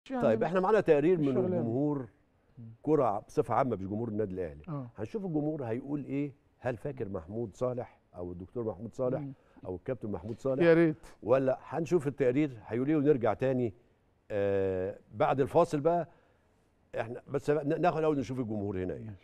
يعني طيب احنا معانا تقرير من شغلانة. الجمهور كرة بصفة عامة مش جمهور النادي الأهلي اه هنشوف الجمهور هيقول إيه هل فاكر محمود صالح أو الدكتور محمود صالح مم. أو الكابتن محمود صالح يا ريت ولا هنشوف التقرير هيقول ايه ونرجع تاني آه بعد الفاصل بقى احنا بس ن- ناخد الاول نشوف الجمهور هنا ايه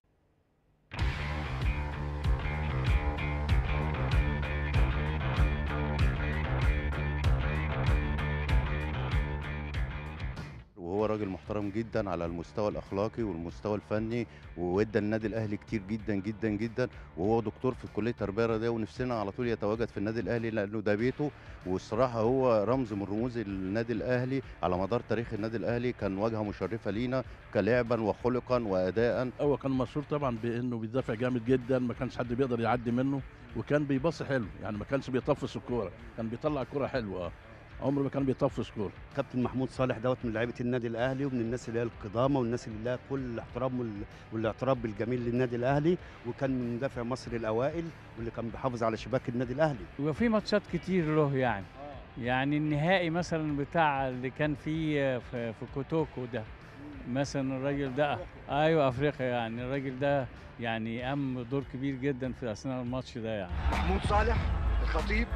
وهو راجل محترم جدا على المستوى الاخلاقي والمستوى الفني وادى النادي الاهلي كتير جدا جدا جدا وهو دكتور في كليه التربيه الرياضيه ونفسنا على طول يتواجد في النادي الاهلي لانه ده بيته والصراحه هو رمز من رموز النادي الاهلي على مدار تاريخ النادي الاهلي كان واجهه مشرفه لينا كلعبا وخلقا واداء هو كان مشهور طبعا بانه بيدافع جامد جدا ما كانش حد بيقدر يعدي منه وكان بيبص حلو يعني ما كانش بيطفش الكوره كان بيطلع الكوره حلوه اه عمره ما كان بيطفش كوره كابتن محمود صالح دوت من لعيبه النادي الاهلي ومن الناس اللي هي القدامى والناس اللي لها كل الاحترام وال- والاعتراف بالجميل للنادي الاهلي وكان من مدافع مصر الاوائل واللي كان بيحافظ على شباك النادي الاهلي وفي ماتشات كتير له يعني يعني النهائي مثلا بتاع اللي كان فيه في, في كوتوكو ده مثلا الراجل ده ايوه افريقيا يعني الراجل ده يعني قام دور كبير جدا في اثناء الماتش ده يعني محمود صالح الخطيب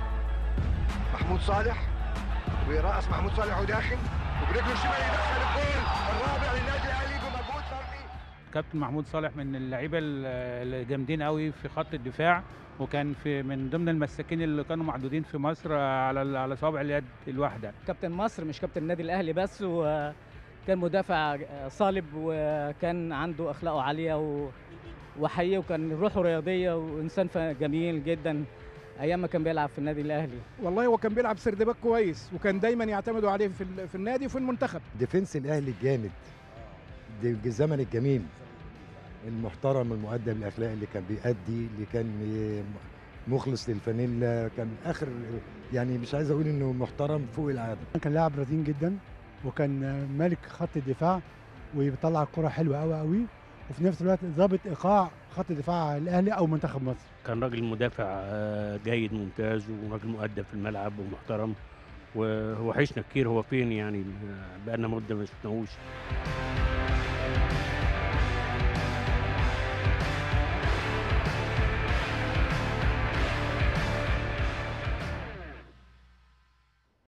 محمود صالح ويرأس محمود صالح وداخل وبرجله الشمال يدخل الجول الرابع للنادي الاهلي بمجهود فردي كابتن محمود صالح من اللعيبه ال- الجامدين قوي في خط الدفاع وكان في من ضمن المساكين اللي كانوا معدودين في مصر على ال- على صوابع اليد الواحده كابتن مصر مش كابتن النادي الاهلي بس وكان مدافع صالب وكان عنده اخلاقه عاليه و... وحقيقي وكان روحه رياضيه وانسان ف- جميل جدا ايام ما كان بيلعب في النادي الاهلي والله هو كان بيلعب سردباك كويس وكان دايما يعتمدوا عليه في, ال- في النادي وفي المنتخب ديفنس الاهلي الجامد دي الزمن الجميل المحترم المؤدب الاخلاقي اللي كان بيأدي اللي كان مخلص للفانيلا كان اخر يعني مش عايز اقول انه محترم فوق العاده كان لاعب رزين جدا وكان مالك خط الدفاع وبيطلع الكرة حلوة قوي قوي وفي نفس الوقت ضابط ايقاع خط الدفاع الاهلي او منتخب مصر كان راجل مدافع آه، جيد ممتاز وراجل مؤدب في الملعب ومحترم ووحشنا كتير هو فين يعني آه، بقالنا مده ما شفناهوش